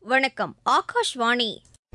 வணக்கம் ஆகாஷ்வாணி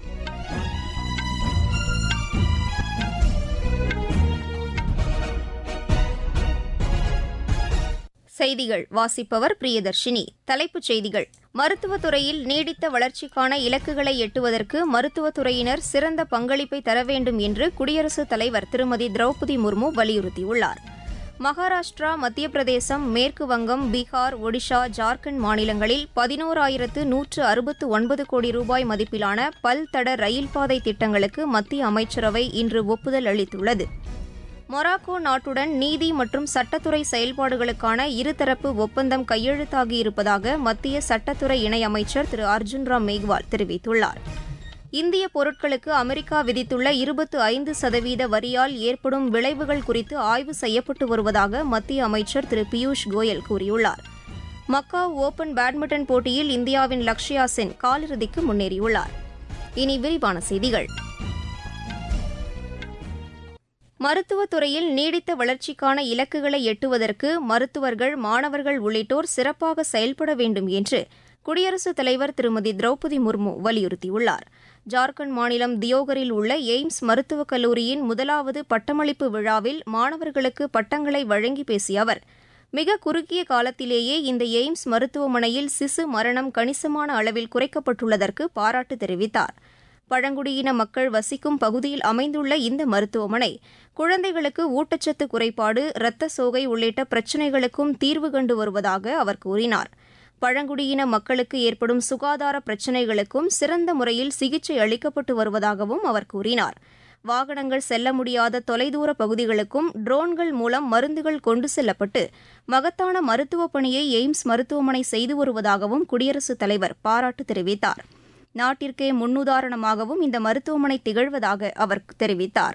செய்திகள் வாசிப்பவர் பிரியதர்ஷினி தலைப்புச் செய்திகள் மருத்துவத் துறையில் நீடித்த வளர்ச்சிக்கான இலக்குகளை எட்டுவதற்கு மருத்துவத் துறையினர் சிறந்த பங்களிப்பை தர வேண்டும் என்று குடியரசுத் தலைவர் திருமதி திரௌபதி முர்மு வலியுறுத்தியுள்ளார் மகாராஷ்டிரா மத்திய பிரதேசம் மேற்கு வங்கம் பீகார் ஒடிஷா ஜார்க்கண்ட் மாநிலங்களில் பதினோராயிரத்து நூற்று அறுபத்து ஒன்பது கோடி ரூபாய் மதிப்பிலான பல்தட ரயில் பாதை திட்டங்களுக்கு மத்திய அமைச்சரவை இன்று ஒப்புதல் அளித்துள்ளது மொராக்கோ நாட்டுடன் நீதி மற்றும் சட்டத்துறை செயல்பாடுகளுக்கான இருதரப்பு ஒப்பந்தம் கையெழுத்தாகியிருப்பதாக மத்திய சட்டத்துறை இணையமைச்சர் திரு அர்ஜுன் ராம் மேக்வால் தெரிவித்துள்ளார் இந்திய பொருட்களுக்கு அமெரிக்கா விதித்துள்ள இருபத்து ஐந்து சதவீத வரியால் ஏற்படும் விளைவுகள் குறித்து ஆய்வு செய்யப்பட்டு வருவதாக மத்திய அமைச்சர் திரு பியூஷ் கோயல் கூறியுள்ளார் மக்காவ் ஓபன் பேட்மிண்டன் போட்டியில் இந்தியாவின் லக்ஷயா சென் காலிறுதிக்கு முன்னேறியுள்ளார் இனி விரிவான செய்திகள் மருத்துவத் துறையில் நீடித்த வளர்ச்சிக்கான இலக்குகளை எட்டுவதற்கு மருத்துவர்கள் மாணவர்கள் உள்ளிட்டோர் சிறப்பாக செயல்பட வேண்டும் என்று குடியரசுத் தலைவர் திருமதி திரௌபதி முர்மு வலியுறுத்தியுள்ளார் ஜார்க்கண்ட் மாநிலம் தியோகரில் உள்ள எய்ம்ஸ் மருத்துவக் கல்லூரியின் முதலாவது பட்டமளிப்பு விழாவில் மாணவர்களுக்கு பட்டங்களை வழங்கி பேசிய அவர் மிக குறுகிய காலத்திலேயே இந்த எய்ம்ஸ் மருத்துவமனையில் சிசு மரணம் கணிசமான அளவில் குறைக்கப்பட்டுள்ளதற்கு பாராட்டு தெரிவித்தார் பழங்குடியின மக்கள் வசிக்கும் பகுதியில் அமைந்துள்ள இந்த மருத்துவமனை குழந்தைகளுக்கு ஊட்டச்சத்து குறைபாடு இரத்த சோகை உள்ளிட்ட பிரச்சினைகளுக்கும் தீர்வு கண்டு வருவதாக அவர் கூறினார் பழங்குடியின மக்களுக்கு ஏற்படும் சுகாதார பிரச்சினைகளுக்கும் சிறந்த முறையில் சிகிச்சை அளிக்கப்பட்டு வருவதாகவும் அவர் கூறினார் வாகனங்கள் செல்ல முடியாத தொலைதூர பகுதிகளுக்கும் ட்ரோன்கள் மூலம் மருந்துகள் கொண்டு செல்லப்பட்டு மகத்தான மருத்துவப் பணியை எய்ம்ஸ் மருத்துவமனை செய்து வருவதாகவும் குடியரசுத் தலைவர் பாராட்டு தெரிவித்தார் நாட்டிற்கே முன்னுதாரணமாகவும் இந்த மருத்துவமனை திகழ்வதாக அவர் தெரிவித்தார்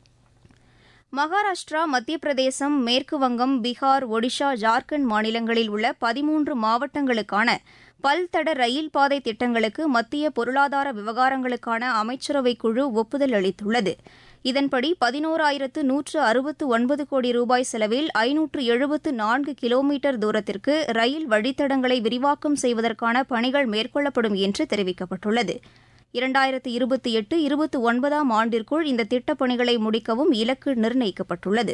மகாராஷ்டிரா மத்திய பிரதேசம் மேற்கு வங்கம் பீகார் ஒடிஷா ஜார்க்கண்ட் மாநிலங்களில் உள்ள பதிமூன்று மாவட்டங்களுக்கான பல்தட ரயில் பாதை திட்டங்களுக்கு மத்திய பொருளாதார விவகாரங்களுக்கான அமைச்சரவைக் குழு ஒப்புதல் அளித்துள்ளது இதன்படி பதினோராயிரத்து நூற்று அறுபத்து ஒன்பது கோடி ரூபாய் செலவில் ஐநூற்று எழுபத்து நான்கு கிலோமீட்டர் தூரத்திற்கு ரயில் வழித்தடங்களை விரிவாக்கம் செய்வதற்கான பணிகள் மேற்கொள்ளப்படும் என்று தெரிவிக்கப்பட்டுள்ளது இரண்டாயிரத்து இருபத்தி எட்டு இருபத்தி ஒன்பதாம் ஆண்டிற்குள் இந்த திட்டப்பணிகளை முடிக்கவும் இலக்கு நிர்ணயிக்கப்பட்டுள்ளது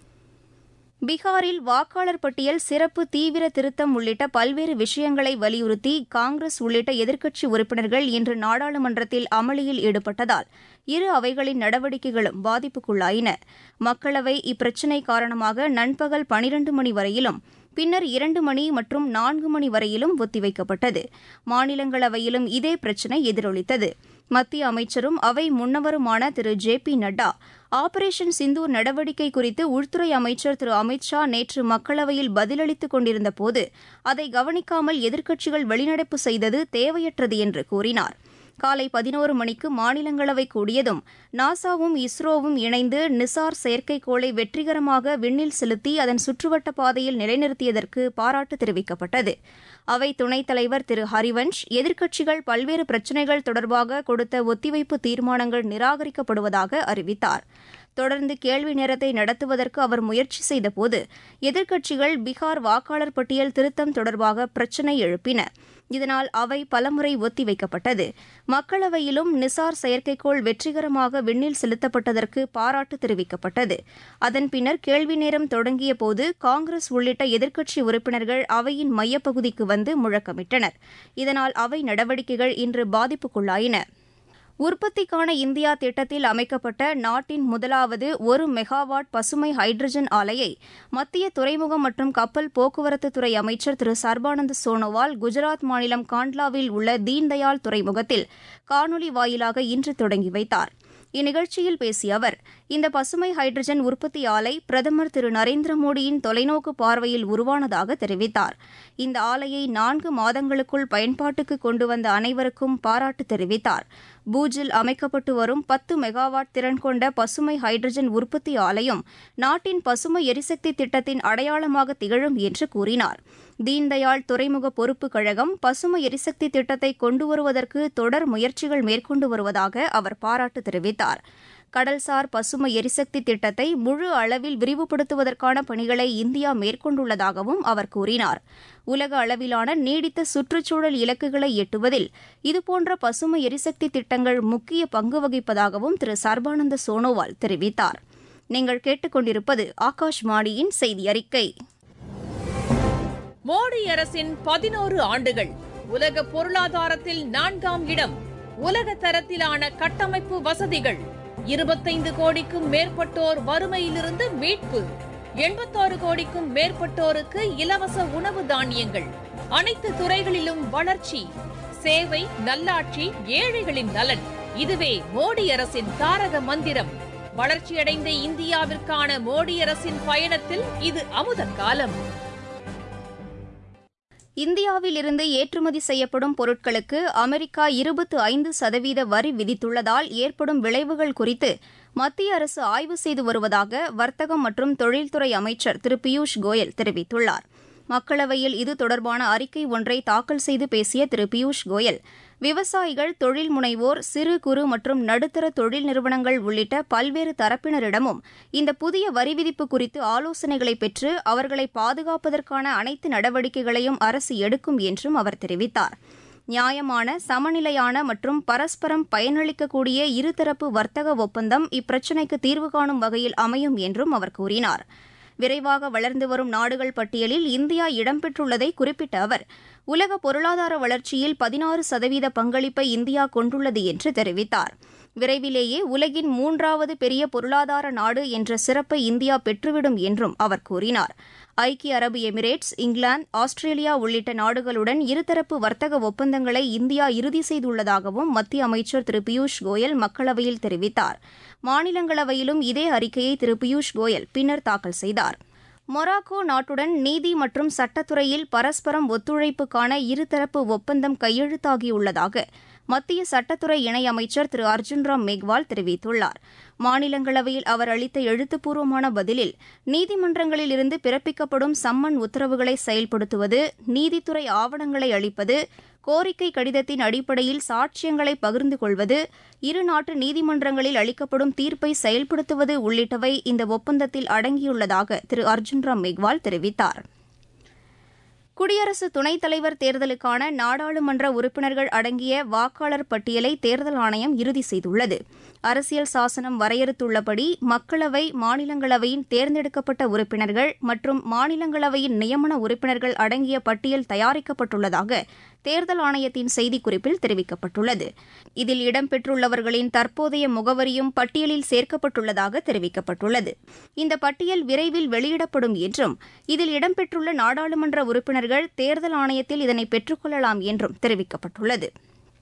பீகாரில் வாக்காளர் பட்டியல் சிறப்பு தீவிர திருத்தம் உள்ளிட்ட பல்வேறு விஷயங்களை வலியுறுத்தி காங்கிரஸ் உள்ளிட்ட எதிர்க்கட்சி உறுப்பினர்கள் இன்று நாடாளுமன்றத்தில் அமளியில் ஈடுபட்டதால் இரு அவைகளின் நடவடிக்கைகளும் பாதிப்புக்குள்ளாயின மக்களவை இப்பிரச்சினை காரணமாக நண்பகல் பனிரண்டு மணி வரையிலும் பின்னர் இரண்டு மணி மற்றும் நான்கு மணி வரையிலும் ஒத்திவைக்கப்பட்டது மாநிலங்களவையிலும் இதே பிரச்சினை எதிரொலித்தது மத்திய அமைச்சரும் அவை முன்னவருமான திரு J P Nadda operation Sindoor நடவடிக்கை குறித்து உள்துறை அமைச்சர் திரு அமித் ஷா நேற்று மக்களவையில் பதிலளித்துக் கொண்டிருந்தபோது அதை கவனிக்காமல் எதிர்க்கட்சிகள் வெளிநடப்பு செய்தது தேவையற்றது என்று கூறினார் காலை பதினோரு மணிக்கு மாநிலங்களவை கூடியதும் நாசாவும் இஸ்ரோவும் இணைந்து நிசார் செயற்கைக்கோளை வெற்றிகரமாக விண்ணில் செலுத்தி அதன் சுற்றுவட்ட பாதையில் நிலைநிறுத்தியதற்கு பாராட்டு தெரிவிக்கப்பட்டது அவை துணைத் தலைவர் திரு ஹரிவன்ஷ் எதிர்க்கட்சிகள் பல்வேறு பிரச்சினைகள் தொடர்பாக கொடுத்த ஒத்திவைப்பு தீர்மானங்கள் நிராகரிக்கப்படுவதாக அறிவித்தார் தொடர்ந்து கேள்வி நேரத்தை நடத்துவதற்கு அவர் முயற்சி செய்தபோது எதிர்க்கட்சிகள் பீகார் வாக்காளர் பட்டியல் திருத்தம் தொடர்பாக பிரச்சினை எழுப்பின இதனால் அவை பலமுறை ஒத்திவைக்கப்பட்டது மக்களவையிலும் நிசார் செயற்கைக்கோள் வெற்றிகரமாக விண்ணில் செலுத்தப்பட்டதற்கு பாராட்டு தெரிவிக்கப்பட்டது அதன் பின்னர் கேள்வி நேரம் தொடங்கிய போது காங்கிரஸ் உள்ளிட்ட எதிர்க்கட்சி உறுப்பினர்கள் அவையின் மையப்பகுதிக்கு வந்து முழக்கமிட்டனர் இதனால் அவை நடவடிக்கைகள் இன்று பாதிப்புக்குள்ளாயின உற்பத்திக்கான இந்தியா திட்டத்தில் அமைக்கப்பட்ட நாட்டின் முதலாவது ஒரு மெகாவாட் பசுமை ஹைட்ரஜன் ஆலையை மத்திய துறைமுகம் மற்றும் கப்பல் போக்குவரத்து துறை அமைச்சர் திரு சர்பானந்த சோனோவால் குஜராத் மாநிலம் காண்ட்லாவில் உள்ள தீன்தயாள் துறைமுகத்தில் காணொலி வாயிலாக இன்று தொடங்கி வைத்தார் இந்நிகழ்ச்சியில் பேசிய அவர் இந்த பசுமை ஹைட்ரஜன் உற்பத்தி ஆலை பிரதமர் திரு நரேந்திர மோடியின் தொலைநோக்கு பார்வையில் உருவானதாக தெரிவித்தார் இந்த ஆலையை நான்கு மாதங்களுக்குள் பயன்பாட்டுக்கு கொண்டு வந்த அனைவருக்கும் பாராட்டு தெரிவித்தார் பூஜில் அமைக்கப்பட்டு வரும் பத்து மெகாவாட் திறன் கொண்ட பசுமை ஹைட்ரஜன் உற்பத்தி ஆலையும் நாட்டின் பசுமை எரிசக்தி திட்டத்தின் அடையாளமாக திகழும் என்று கூறினார் தீன்தயாள் துறைமுக பொறுப்பு கழகம் பசுமை எரிசக்தி திட்டத்தை கொண்டு வருவதற்கு தொடர் முயற்சிகள் மேற்கொண்டு வருவதாக அவர் பாராட்டு தெரிவித்தார் கடல்சார் பசுமை எரிசக்தி திட்டத்தை முழு அளவில் விரிவுபடுத்துவதற்கான பணிகளை இந்தியா மேற்கொண்டுள்ளதாகவும் அவர் கூறினார் உலக அளவிலான நீடித்த சுற்றுச்சூழல் இலக்குகளை எட்டுவதில் இதுபோன்ற பசுமை எரிசக்தி திட்டங்கள் முக்கிய பங்கு வகிப்பதாகவும் திரு சர்பானந்த சோனோவால் தெரிவித்தார் நீங்கள் கேட்டுக்கொண்டிருப்பது ஆகாஷ்வாணியின் செய்தி அறிக்கை மோடி அரசின் பதினோரு ஆண்டுகள் உலக பொருளாதாரத்தில் நான்காம் இடம் உலக தரத்திலான கட்டமைப்பு வசதிகள் இருபத்தைந்து கோடிக்கும் மேற்பட்டோர் வறுமையிலிருந்து மீட்பு எண்பத்தாறு கோடிக்கும் மேற்பட்டோருக்கு இலவச உணவு தானியங்கள் அனைத்து துறைகளிலும் வளர்ச்சி சேவை நல்லாட்சி ஏழைகளின் நலன் இதுவே மோடி அரசின் தாரக மந்திரம் வளர்ச்சியடைந்த இந்தியாவிற்கான மோடி அரசின் பயணத்தில் இது அமுத காலம் இந்தியாவில் இருந்து ஏற்றுமதி செய்யப்படும் பொருட்களுக்கு அமெரிக்கா இருபத்து ஐந்து சதவீத வரி விதித்துள்ளதால் ஏற்படும் விளைவுகள் குறித்து மத்திய அரசு ஆய்வு செய்து வருவதாக வர்த்தகம் மற்றும் தொழில்துறை அமைச்சர் திரு பியூஷ் கோயல் தெரிவித்துள்ளார் மக்களவையில் இது தொடர்பான அறிக்கை ஒன்றை தாக்கல் செய்து பேசிய திரு பியூஷ் கோயல் விவசாயிகள் தொழில் முனைவோர் சிறு குறு மற்றும் நடுத்தர தொழில் நிறுவனங்கள் உள்ளிட்ட பல்வேறு தரப்பினரிடமும் இந்த புதிய வரி விதிப்பு குறித்து ஆலோசனைகளை பெற்று அவர்களை பாதுகாப்பதற்கான அனைத்து நடவடிக்கைகளையும் அரசு எடுக்கும் என்றும் அவர் தெரிவித்தார் நியாயமான சமநிலையான மற்றும் பரஸ்பரம் பயனளிக்கக்கூடிய இருதரப்பு வர்த்தக ஒப்பந்தம் இப்பிரச்சினைக்கு தீர்வு காணும் வகையில் அமையும் என்றும் அவர் கூறினார் விரைவாக வளர்ந்து வரும் நாடுகள் பட்டியலில் இந்தியா இடம்பெற்றுள்ளதை குறிப்பிட்ட அவர் உலக பொருளாதார வளர்ச்சியில் பதினாறு சதவீத பங்களிப்பை இந்தியா கொண்டுள்ளது என்று தெரிவித்தார் விரைவிலேயே உலகின் மூன்றாவது பெரிய பொருளாதார நாடு என்ற சிறப்பை இந்தியா பெற்றுவிடும் என்றும் அவர் கூறினார் ஐக்கிய அரபு எமிரேட்ஸ் இங்கிலாந்து ஆஸ்திரேலியா உள்ளிட்ட நாடுகளுடன் இருதரப்பு வர்த்தக ஒப்பந்தங்களை இந்தியா இறுதி செய்துள்ளதாகவும் மத்திய அமைச்சர் திரு பியூஷ் கோயல் மக்களவையில் தெரிவித்தார் மாநிலங்களவையிலும் இதே அறிக்கையை திரு பியூஷ் கோயல் பின்னர் தாக்கல் செய்தார் மொராக்கோ நாட்டுடன் நீதி மற்றும் சட்டத்துறையில் பரஸ்பரம் ஒத்துழைப்புக்கான இருதரப்பு ஒப்பந்தம் கையெழுத்தாகியுள்ளதாக மத்திய சட்டத்துறை இணையமைச்சர் திரு அர்ஜுன் ராம் மேக்வால் தெரிவித்துள்ளார் மாநிலங்களவையில் அவர் அளித்த எழுத்துப்பூர்வமான பதிலில் நீதிமன்றங்களில் இருந்து பிறப்பிக்கப்படும் சம்மன் உத்தரவுகளை செயல்படுத்துவது நீதித்துறை ஆவணங்களை அளிப்பது கோரிக்கை கடிதத்தின் அடிப்படையில் சாட்சியங்களை பகிர்ந்து கொள்வது இரு நாட்டு நீதிமன்றங்களில் அளிக்கப்படும் தீர்ப்பை செயல்படுத்துவது உள்ளிட்டவை இந்த ஒப்பந்தத்தில் அடங்கியுள்ளதாக திரு அர்ஜுன் ராம் மேக்வால் தெரிவித்தார் குடியரசு துணைத் தலைவர் தேர்தலுக்கான நாடாளுமன்ற உறுப்பினர்கள் அடங்கிய வாக்காளர் பட்டியலை தேர்தல் ஆணையம் இறுதி செய்துள்ளது அரசியல் சாசனம் வரையறுத்துள்ளபடி மக்களவை மாநிலங்களவையின் தேர்ந்தெடுக்கப்பட்ட உறுப்பினர்கள் மற்றும் மாநிலங்களவையின் நியமன உறுப்பினர்கள் அடங்கிய பட்டியல் தயாரிக்கப்பட்டுள்ளதாக தேர்தல் ஆணையத்தின் செய்திக்குறிப்பில் தெரிவிக்கப்பட்டுள்ளது இதில் இடம்பெற்றுள்ளவர்களின் தற்போதைய முகவரியும் பட்டியலில் சேர்க்கப்பட்டுள்ளதாக தெரிவிக்கப்பட்டுள்ளது இந்த பட்டியல் விரைவில் வெளியிடப்படும் என்றும் இதில் இடம்பெற்றுள்ள நாடாளுமன்ற உறுப்பினர்கள் தேர்தல் ஆணையத்தில் இதனை பெற்றுக்கொள்ளலாம் என்றும் தெரிவிக்கப்பட்டுள்ளது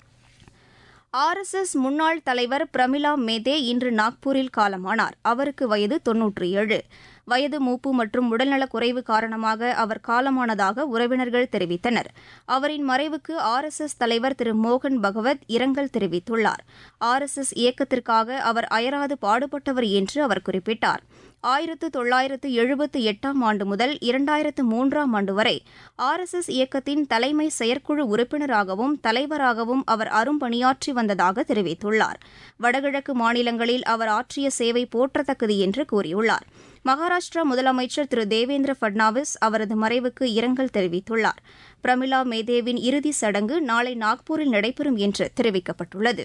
ஆர் எஸ் எஸ் முன்னாள் தலைவர் பிரமிளா மேதே இன்று நாக்பூரில் காலமானார் அவருக்கு வயது தொன்னூற்றி ஏழு வயது மூப்பு மற்றும் உடல்நலக் குறைவு காரணமாக அவர் காலமானதாக உறவினர்கள் தெரிவித்தனர் அவரின் மறைவுக்கு ஆர் எஸ் எஸ் தலைவர் திரு மோகன் பகவத் இரங்கல் தெரிவித்துள்ளார் ஆர் எஸ் எஸ் இயக்கத்திற்காக அவர் அயராது பாடுபட்டவர் என்று அவர் குறிப்பிட்டார் ஆயிரத்து தொள்ளாயிரத்து எழுபத்து எட்டாம் ஆண்டு முதல் இரண்டாயிரத்து மூன்றாம் ஆண்டு வரை ஆர் எஸ் எஸ் இயக்கத்தின் தலைமை செயற்குழு உறுப்பினராகவும் தலைவராகவும் அவர் அரும்பணியாற்றி வந்ததாக தெரிவித்துள்ளார் வடகிழக்கு மாநிலங்களில் அவர் ஆற்றிய சேவை போற்றத்தக்கது என்று கூறியுள்ளார் மகாராஷ்டிரா முதலமைச்சர் திரு தேவேந்திர பட்னாவிஸ் அவரது மறைவுக்கு இரங்கல் தெரிவித்துள்ளார் பிரமிளா மேதேவின் இறுதிச் சடங்கு நாளை நாக்பூரில் நடைபெறும் என்று தெரிவிக்கப்பட்டுள்ளது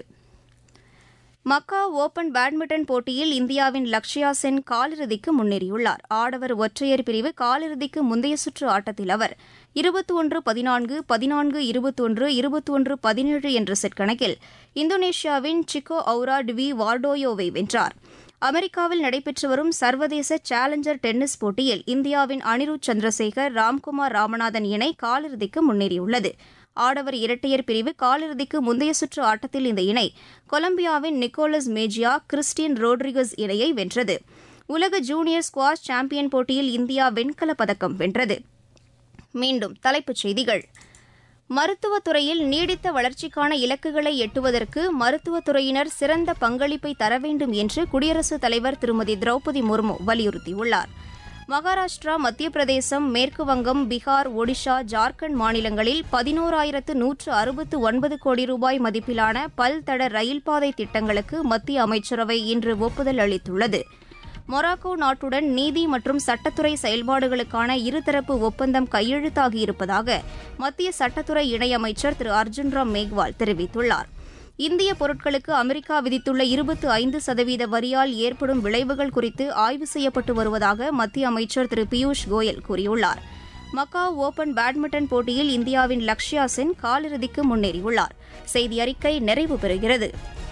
மக்காவ் ஓபன் பேட்மிண்டன் போட்டியில் இந்தியாவின் லக்ஷயா சென் காலிறுதிக்கு முன்னேறியுள்ளார் ஆடவர் ஒற்றையர் பிரிவு காலிறுதிக்கு முந்தைய சுற்று ஆட்டத்தில் அவர் இருபத்தி ஒன்று பதினான்கு பதினான்கு இருபத்தொன்று இருபத்தொன்று பதினேழு என்ற செட் கணக்கில் இந்தோனேஷியாவின் சிக்கோ அவுரா டிவி வார்டோயோவை வென்றார் அமெரிக்காவில் நடைபெற்று வரும் சர்வதேச சேலஞ்சர் டென்னிஸ் போட்டியில் இந்தியாவின் அனிருத் சந்திரசேகர் ராம்குமார் ராமநாதன் இணை காலிறுதிக்கு முன்னேறியுள்ளது ஆடவர் இரட்டையர் பிரிவு காலிறுதிக்கு முந்தைய சுற்று ஆட்டத்தில் இந்த இணை கொலம்பியாவின் நிக்கோலஸ் மேஜியா கிறிஸ்டியன் ரோட்ரிகஸ் இணையை வென்றது உலக ஜூனியர் ஸ்குவாஷ் சாம்பியன் போட்டியில் இந்தியா வெண்கலப் பதக்கம் வென்றது மீண்டும் தலைப்புச் செய்திகள் மருத்துவத்துறையில் நீடித்த வளர்ச்சிக்கான இலக்குகளை எட்டுவதற்கு மருத்துவத்துறையினர் சிறந்த பங்களிப்பை தர வேண்டும் என்று குடியரசுத் தலைவர் திருமதி திரௌபதி முர்மு வலியுறுத்தியுள்ளார் மகாராஷ்டிரா மத்திய பிரதேசம் மேற்கு வங்கம் பீகார் ஒடிஷா ஜார்க்கண்ட் மாநிலங்களில் பதினோராயிரத்து நூற்று அறுபத்து ஒன்பது கோடி ரூபாய் மதிப்பிலான பல்தட ரயில் பாதை திட்டங்களுக்கு மத்திய அமைச்சரவை இன்று ஒப்புதல் அளித்துள்ளது மொராக்கோ நாட்டுடன் நீதி மற்றும் சட்டத்துறை செயல்பாடுகளுக்கான இருதரப்பு ஒப்பந்தம் கையெழுத்தாகியிருப்பதாக மத்திய சட்டத்துறை இணையமைச்சர் திரு அர்ஜுன் ராம் மேக்வால் தெரிவித்துள்ளார் இந்திய பொருட்களுக்கு அமெரிக்கா விதித்துள்ள இருபத்து ஐந்து சதவீத வரியால் ஏற்படும் விளைவுகள் குறித்து ஆய்வு செய்யப்பட்டு வருவதாக மத்திய அமைச்சர் திரு பியூஷ் கோயல் கூறியுள்ளார் மக்காவ் ஓபன் பேட்மிண்டன் போட்டியில் இந்தியாவின் லக்ஷ்யா சென் காலிறுதிக்கு முன்னேறியுள்ளார் செய்தி அறிக்கை நிறைவு பெறுகிறது